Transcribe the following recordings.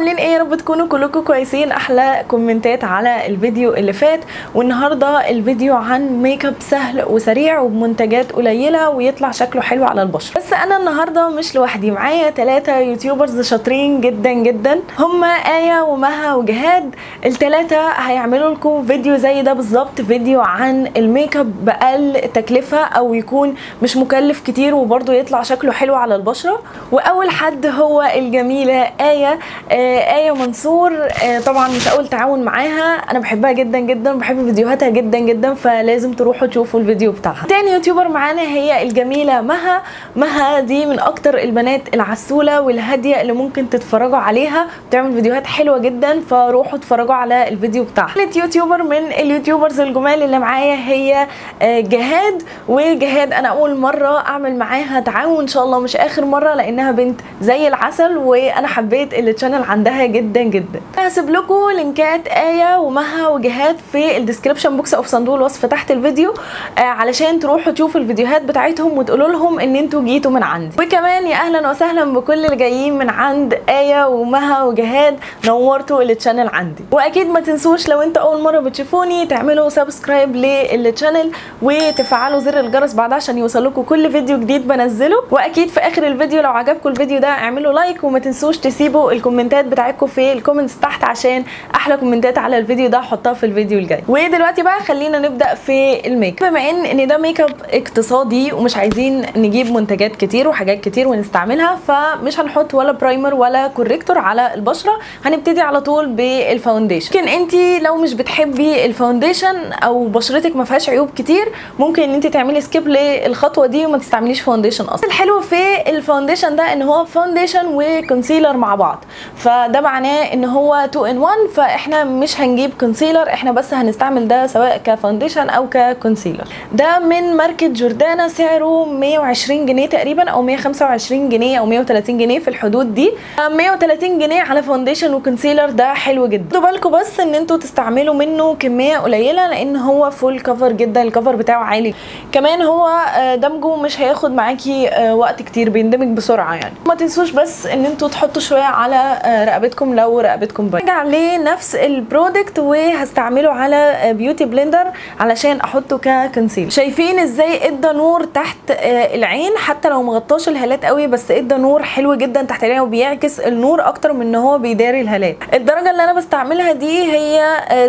عاملين ايه يا رب تكونوا كلكم كويسين احلى كومنتات على الفيديو اللي فات والنهارده الفيديو عن ميك اب سهل وسريع وبمنتجات قليله ويطلع شكله حلو على البشره بس انا النهارده مش لوحدي معايا ثلاثه يوتيوبرز شاطرين جدا جدا هما ايه ومها وجهاد الثلاثه هيعملوا لكم فيديو زي ده بالظبط فيديو عن الميك اب باقل تكلفه او يكون مش مكلف كتير وبرده يطلع شكله حلو على البشره واول حد هو الجميله ايه آه ايه منصور آه طبعا مش اول تعاون معاها انا بحبها جدا جدا بحب فيديوهاتها جدا جدا فلازم تروحوا تشوفوا الفيديو بتاعها تاني يوتيوبر معانا هي الجميله مها مها دي من اكتر البنات العسوله والهاديه اللي ممكن تتفرجوا عليها بتعمل فيديوهات حلوه جدا فروحوا اتفرجوا على الفيديو بتاعها ثالث يوتيوبر من اليوتيوبرز الجمال اللي معايا هي آه جهاد وجهاد انا اول مره اعمل معاها تعاون ان شاء الله مش اخر مره لانها بنت زي العسل وانا حبيت التشانل عندها جدا جدا هسيب لكم لينكات ايه ومها وجهاد في الديسكربشن بوكس او في صندوق الوصف تحت الفيديو آه علشان تروحوا تشوفوا الفيديوهات بتاعتهم وتقولوا لهم ان انتوا جيتوا من عندي وكمان يا اهلا وسهلا بكل اللي جايين من عند ايه ومها وجهاد نورتوا التشانل عندي واكيد ما تنسوش لو انتوا اول مره بتشوفوني تعملوا سبسكرايب للتشانل وتفعلوا زر الجرس بعدها عشان يوصلكم كل فيديو جديد بنزله واكيد في اخر الفيديو لو عجبكم الفيديو ده اعملوا لايك وما تنسوش تسيبوا الكومنتات بتاعتكم في الكومنتس تحت عشان احلى كومنتات على الفيديو ده احطها في الفيديو الجاي ودلوقتي بقى خلينا نبدا في الميك اب بما ان ان ده ميك اب اقتصادي ومش عايزين نجيب منتجات كتير وحاجات كتير ونستعملها فمش هنحط ولا برايمر ولا كوريكتور على البشره هنبتدي على طول بالفاونديشن ممكن انت لو مش بتحبي الفاونديشن او بشرتك ما فيهاش عيوب كتير ممكن ان انت تعملي سكيب للخطوه دي وما تستعمليش فاونديشن اصلا الحلو في الفاونديشن ده ان هو فاونديشن وكونسيلر مع بعض فده معناه ان هو 2 ان 1 فاحنا مش هنجيب كونسيلر احنا بس هنستعمل ده سواء كفاونديشن او ككونسيلر ده من ماركه جوردانا سعره 120 جنيه تقريبا او 125 جنيه او 130 جنيه في الحدود دي 130 جنيه على فاونديشن وكونسيلر ده حلو جدا خدوا بالكم بس ان انتوا تستعملوا منه كميه قليله لان هو فول كفر جدا الكفر بتاعه عالي كمان هو دمجه مش هياخد معاكي وقت كتير بيندمج بسرعه يعني ما تنسوش بس ان انتوا تحطوا شويه على رقبتكم لو رقبتكم باينه هرجع لنفس البرودكت وهستعمله على بيوتي بلندر علشان احطه ككونسيل شايفين ازاي ادى نور تحت العين حتى لو مغطاش الهالات قوي بس ادى نور حلو جدا تحت العين وبيعكس النور اكتر من ان هو بيداري الهالات الدرجه اللي انا بستعملها دي هي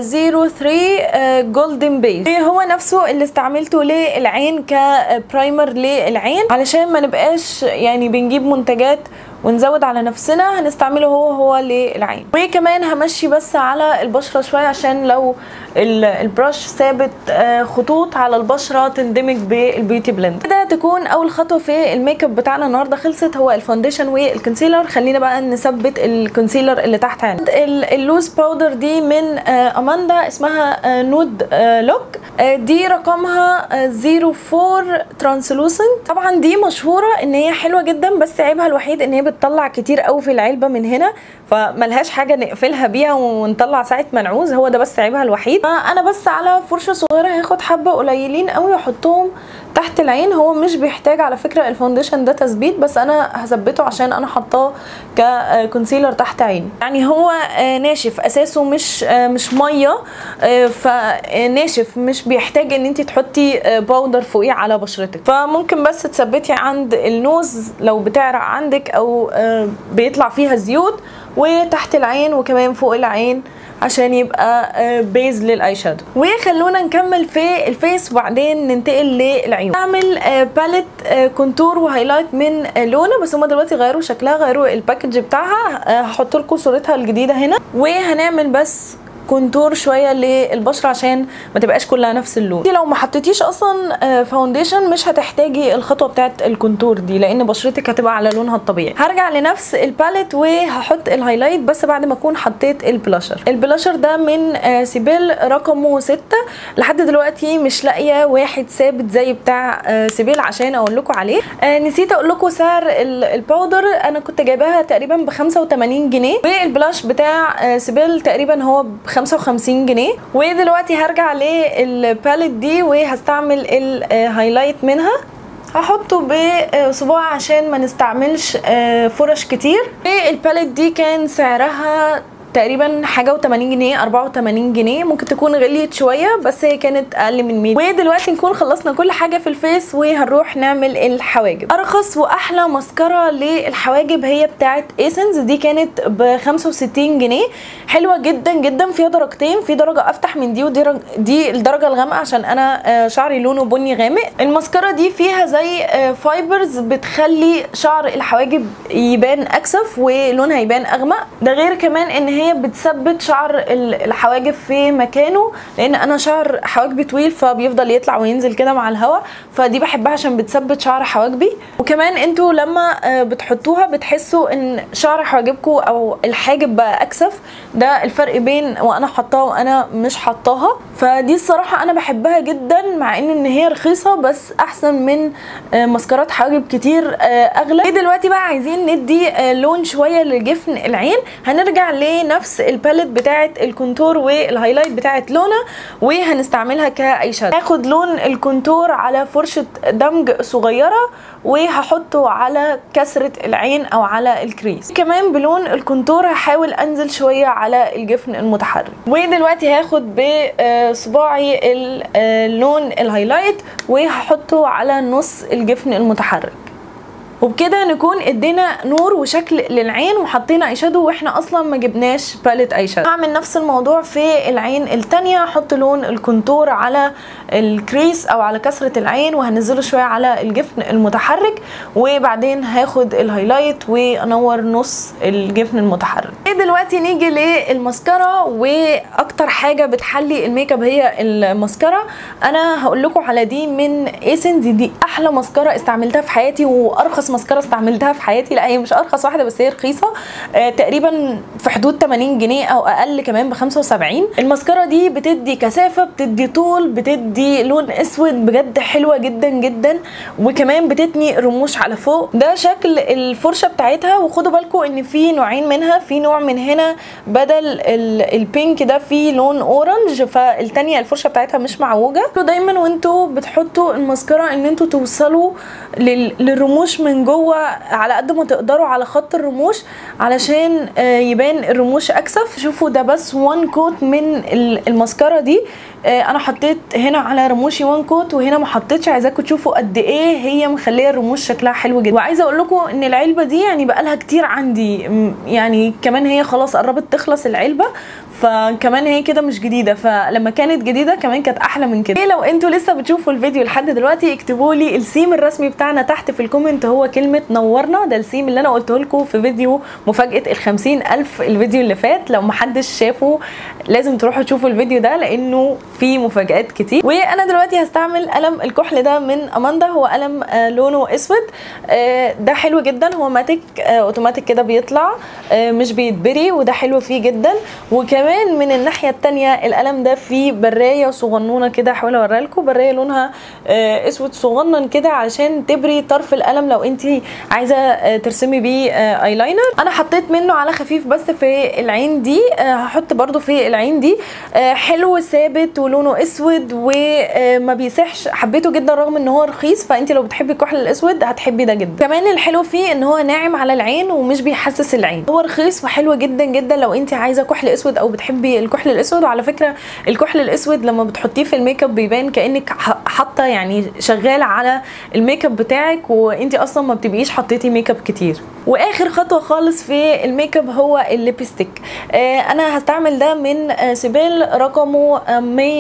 03 جولدن بيس هو نفسه اللي استعملته للعين كبرايمر للعين علشان ما نبقاش يعني بنجيب منتجات ونزود على نفسنا هنستعمله هو هو للعين وكمان همشي بس على البشره شويه عشان لو البرش ثابت خطوط على البشره تندمج بالبيوتي بلند كده تكون اول خطوه في الميك اب بتاعنا النهارده خلصت هو الفاونديشن والكونسيلر خلينا بقى نثبت الكونسيلر اللي تحت عين اللوز باودر دي من اماندا اسمها نود لوك دي رقمها 04 ترانسلوسنت طبعا دي مشهوره ان هي حلوه جدا بس عيبها الوحيد ان هي بتطلع كتير قوي في العلبه من هنا فملهاش حاجه نقفلها بيها ونطلع ساعه ما نعوز هو ده بس عيبها الوحيد انا بس على فرشه صغيره هاخد حبه قليلين قوي واحطهم تحت العين هو مش بيحتاج على فكره الفاونديشن ده تثبيت بس انا هثبته عشان انا حطاه ككونسيلر تحت عيني يعني هو ناشف اساسه مش مش ميه فناشف مش بيحتاج ان انت تحطي باودر فوقيه على بشرتك فممكن بس تثبتي عند النوز لو بتعرق عندك او بيطلع فيها زيوت وتحت العين وكمان فوق العين عشان يبقى بيز للاي شادو وخلونا نكمل في الفيس وبعدين ننتقل للعيون اعمل باليت كونتور وهايلايت من لونا بس هما دلوقتي غيروا شكلها غيروا الباكج بتاعها هحط لكم صورتها الجديده هنا وهنعمل بس كونتور شويه للبشره عشان ما تبقاش كلها نفس اللون دي لو ما حطيتيش اصلا فاونديشن مش هتحتاجي الخطوه بتاعه الكونتور دي لان بشرتك هتبقى على لونها الطبيعي هرجع لنفس الباليت وهحط الهايلايت بس بعد ما اكون حطيت البلاشر البلاشر ده من سيبيل رقمه 6 لحد دلوقتي مش لاقيه واحد ثابت زي بتاع سيبيل عشان اقول لكم عليه نسيت اقول لكم سعر الباودر انا كنت جايباها تقريبا ب 85 جنيه والبلاش بتاع سيبيل تقريبا هو ب 55 جنيه ودلوقتي هرجع للباليت دي وهستعمل الهايلايت منها هحطه بصباع عشان ما نستعملش آه، فرش كتير الباليت دي كان سعرها تقريبا حاجه و80 جنيه 84 جنيه ممكن تكون غليت شويه بس هي كانت اقل من 100 ودلوقتي نكون خلصنا كل حاجه في الفيس وهنروح نعمل الحواجب ارخص واحلى مسكره للحواجب هي بتاعه ايسنس دي كانت ب 65 جنيه حلوه جدا جدا فيها درجتين في درجه افتح من دي ودي رج... دي الدرجه الغامقه عشان انا آه، شعري لونه بني غامق المسكره دي فيها زي آه، فايبرز بتخلي شعر الحواجب يبان اكثف ولونها يبان اغمق ده غير كمان ان هي بتثبت شعر ال- الحواجب في مكانه لان انا شعر حواجبي طويل فبيفضل يطلع وينزل كده مع الهواء فدي بحبها عشان بتثبت شعر حواجبي وكمان انتوا لما آه، بتحطوها بتحسوا ان شعر حواجبكم او الحاجب بقى اكثف ده الفرق بين وانا حطاها وانا مش حطاها فدي الصراحه انا بحبها جدا مع ان ان هي رخيصه بس احسن من آه، ماسكارات حواجب كتير آه، اغلى دلوقتي بقى عايزين ندي آه، لون شويه لجفن العين هنرجع لنفس الباليت بتاعه الكونتور والهايلايت بتاعه لونا وهنستعملها كاي شادو هاخد لون الكونتور على فرشه دمج صغيره وهحطه على كسرة العين او على الكريس كمان بلون الكونتور هحاول انزل شوية على الجفن المتحرك ودلوقتي هاخد بصباعي اللون الهايلايت وهحطه على نص الجفن المتحرك وبكده نكون ادينا نور وشكل للعين وحطينا اي شادو واحنا اصلا ما جبناش باليت اي شادو هعمل نفس الموضوع في العين التانية احط لون الكونتور على الكريس او على كسرة العين وهنزله شوية على الجفن المتحرك وبعدين هاخد الهايلايت وانور نص الجفن المتحرك دلوقتي نيجي للماسكارا واكتر حاجة بتحلي الميك اب هي الماسكارا انا هقول لكم على دي من ايسن دي, دي احلى ماسكارا استعملتها في حياتي وارخص ماسكارا استعملتها في حياتي لا هي مش ارخص واحده بس هي رخيصه آه تقريبا في حدود 80 جنيه او اقل كمان ب 75 الماسكارا دي بتدي كثافه بتدي طول بتدي لون اسود بجد حلوه جدا جدا وكمان بتتني رموش على فوق ده شكل الفرشه بتاعتها وخدوا بالكم ان في نوعين منها في نوع من هنا بدل ال- البينك ده في لون اورنج فالتانية الفرشه بتاعتها مش معوجه دايما وانتوا بتحطوا الماسكارا ان انتوا توصلوا لل- للرموش من جوه على قد ما تقدروا على خط الرموش علشان آه، يبان الرموش اكثف شوفوا ده بس وان كوت من ال- الماسكارا دي آه، انا حطيت هنا على رموشي وان كوت وهنا ما حطيتش عايزاكم تشوفوا قد ايه هي مخليه الرموش شكلها حلو جدا وعايزه اقول لكم ان العلبه دي يعني بقالها كتير عندي م- يعني كمان هي خلاص قربت تخلص العلبه فكمان هي كده مش جديده فلما كانت جديده كمان كانت احلى من كده لو انتوا لسه بتشوفوا الفيديو لحد دلوقتي اكتبوا لي السيم الرسمي بتاعنا تحت في الكومنت هو كلمه نورنا ده السيم اللي انا قلته لكم في فيديو مفاجاه ال 50000 الفيديو اللي فات لو محدش شافه لازم تروحوا تشوفوا الفيديو ده لانه فيه مفاجات كتير وانا دلوقتي هستعمل قلم الكحل ده من اماندا هو قلم آه، لونه اسود آه، ده حلو جدا هو ماتيك آه، اوتوماتيك كده بيطلع آه، مش بيتبري وده حلو فيه جدا وكمان من الناحيه التانية القلم ده فيه برايه صغنونه كده هحاول اوريها لكم برايه لونها آه، اسود صغنن كده عشان تبري طرف القلم لو انت عايزه آه، ترسمي بيه آه، ايلاينر انا حطيت منه على خفيف بس في العين دي آه، هحط برده في العين دي آه، حلو ثابت ولونه اسود وما بيسحش حبيته جدا رغم ان هو رخيص فانت لو بتحبي الكحل الاسود هتحبي ده جدا كمان الحلو فيه ان هو ناعم على العين ومش بيحسس العين هو رخيص وحلو جدا جدا لو انت عايزه كحل اسود او بتحبي الكحل الاسود وعلى فكره الكحل الاسود لما بتحطيه في الميك اب بيبان كانك ح- حاطه يعني شغاله على الميك اب بتاعك وانت اصلا ما بتبقيش حطيتي ميك اب كتير واخر خطوه خالص في الميك اب هو الليبستيك آه انا هستعمل ده من آه سيبيل رقمه آه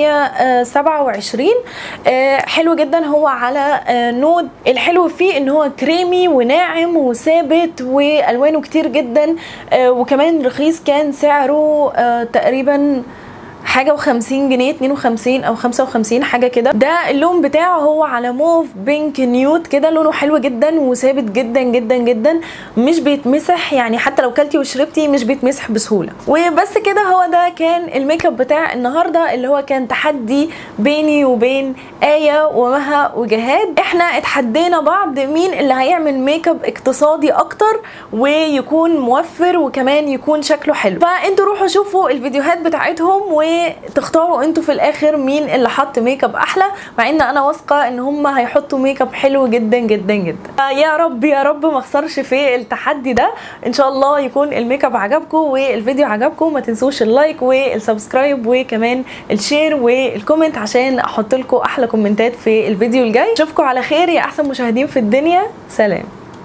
127 آه حلو جدا هو على آه نود الحلو فيه ان هو كريمي وناعم وثابت والوانه كتير جدا آه وكمان رخيص كان سعره آه تقريبا حاجه و50 جنيه 52 او 55 حاجه كده ده اللون بتاعه هو على موف بينك نيوت كده لونه حلو جدا وثابت جدا جدا جدا مش بيتمسح يعني حتى لو كلتي وشربتي مش بيتمسح بسهوله وبس كده هو ده كان الميك اب بتاع النهارده اللي هو كان تحدي بيني وبين آية ومها وجهاد احنا اتحدينا بعض مين اللي هيعمل ميك اب اقتصادي اكتر ويكون موفر وكمان يكون شكله حلو فانتوا روحوا شوفوا الفيديوهات بتاعتهم و وتختاروا انتوا في الاخر مين اللي حط ميك اب احلى مع ان انا واثقه ان هم هيحطوا ميك اب حلو جدا جدا جدا يا رب يا رب ما اخسرش في التحدي ده ان شاء الله يكون الميك اب عجبكم والفيديو عجبكم ما تنسوش اللايك والسبسكرايب وكمان الشير والكومنت عشان احط لكم احلى كومنتات في الفيديو الجاي اشوفكم على خير يا احسن مشاهدين في الدنيا سلام